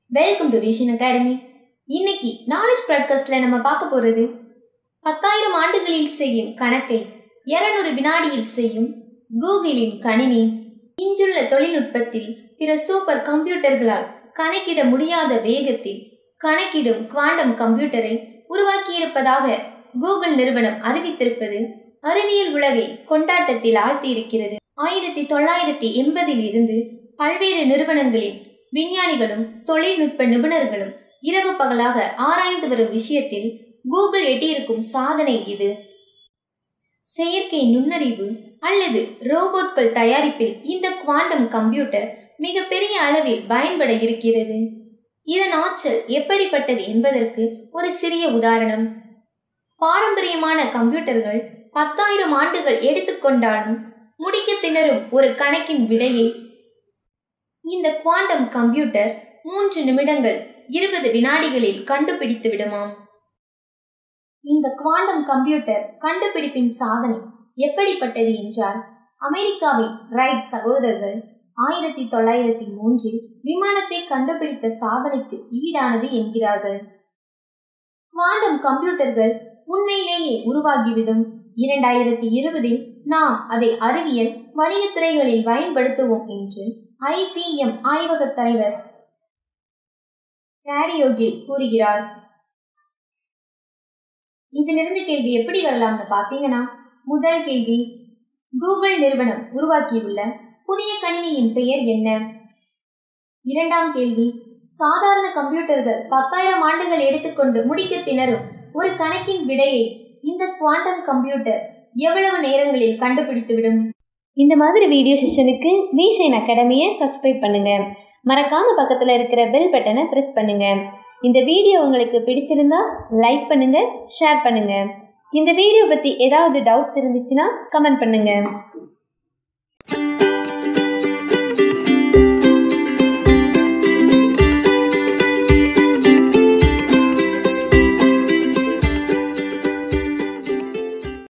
welcome to Vision Academy இன்னைக்கு knowledge ப்ராட்காஸ்ட்ல நம்ம பார்க்க போறது பத்தாயிரம் ஆண்டுகளில் செய்யும் கணக்கை இருநூறு வினாடியில் செய்யும் கூகுளின் கணினி இன்றுள்ள தொழில்நுட்பத்தில் பிற சூப்பர் கம்ப்யூட்டர்களால் கணக்கிட முடியாத வேகத்தில் கணக்கிடும் குவாண்டம் கம்ப்யூட்டரை உருவாக்கியிருப்பதாக கூகுள் நிறுவனம் அறிவித்திருப்பது அறிவியல் உலகை கொண்டாட்டத்தில் ஆழ்த்தியிருக்கிறது ஆயிரத்தி தொள்ளாயிரத்தி எண்பதில் இருந்து பல்வேறு நிறுவனங்களின் விஞ்ஞானிகளும் தொழில்நுட்ப நிபுணர்களும் இரவு பகலாக ஆராய்ந்து வரும் விஷயத்தில் கூகுள் எட்டியிருக்கும் சாதனை இது செயற்கை நுண்ணறிவு அல்லது ரோபோட்கள் தயாரிப்பில் இந்த குவாண்டம் கம்ப்யூட்டர் மிக பெரிய அளவில் பயன்பட இருக்கிறது இதன் ஆற்றல் எப்படிப்பட்டது என்பதற்கு ஒரு சிறிய உதாரணம் பாரம்பரியமான கம்ப்யூட்டர்கள் பத்தாயிரம் ஆண்டுகள் எடுத்துக்கொண்டாலும் முடிக்க திணறும் ஒரு கணக்கின் விடையை இந்த குவாண்டம் கம்ப்யூட்டர் மூன்று நிமிடங்கள் இருபது வினாடிகளில் கண்டுபிடித்து விடுமாம் இந்த குவாண்டம் கம்ப்யூட்டர் கண்டுபிடிப்பின் சாதனை எப்படிப்பட்டது என்றால் அமெரிக்காவின் ரைட் சகோதரர்கள் ஆயிரத்தி தொள்ளாயிரத்தி மூன்றில் விமானத்தை கண்டுபிடித்த சாதனைக்கு ஈடானது என்கிறார்கள் குவாண்டம் கம்ப்யூட்டர்கள் உண்மையிலேயே உருவாகிவிடும் இரண்டாயிரத்தி இருபதில் நாம் அதை அறிவியல் வணிகத்துறைகளில் பயன்படுத்துவோம் என்று ஐபிஎம் ஆய்வக தலைவர் கேரியோகில் கூறுகிறார் இதிலிருந்து கேள்வி எப்படி வரலாம்னு பார்த்தீங்கன்னா முதல் கேள்வி கூகுள் நிறுவனம் உருவாக்கியுள்ள புதிய கணினியின் பெயர் என்ன இரண்டாம் கேள்வி சாதாரண கம்ப்யூட்டர்கள் பத்தாயிரம் ஆண்டுகள் எடுத்துக்கொண்டு முடிக்க திணறும் ஒரு கணக்கின் விடையை இந்த குவாண்டம் கம்ப்யூட்டர் எவ்வளவு நேரங்களில் கண்டுபிடித்துவிடும் இந்த மாதிரி வீடியோ செஷனுக்கு மீஷைன் அகாடமியை சப்ஸ்கிரைப் பண்ணுங்க மறக்காம பக்கத்தில் இருக்கிற பெல் பட்டனை ப்ரெஸ் பண்ணுங்க இந்த வீடியோ உங்களுக்கு பிடிச்சிருந்தா லைக் பண்ணுங்க ஷேர் பண்ணுங்க இந்த வீடியோ பற்றி ஏதாவது டவுட்ஸ் இருந்துச்சுன்னா கமெண்ட் பண்ணுங்க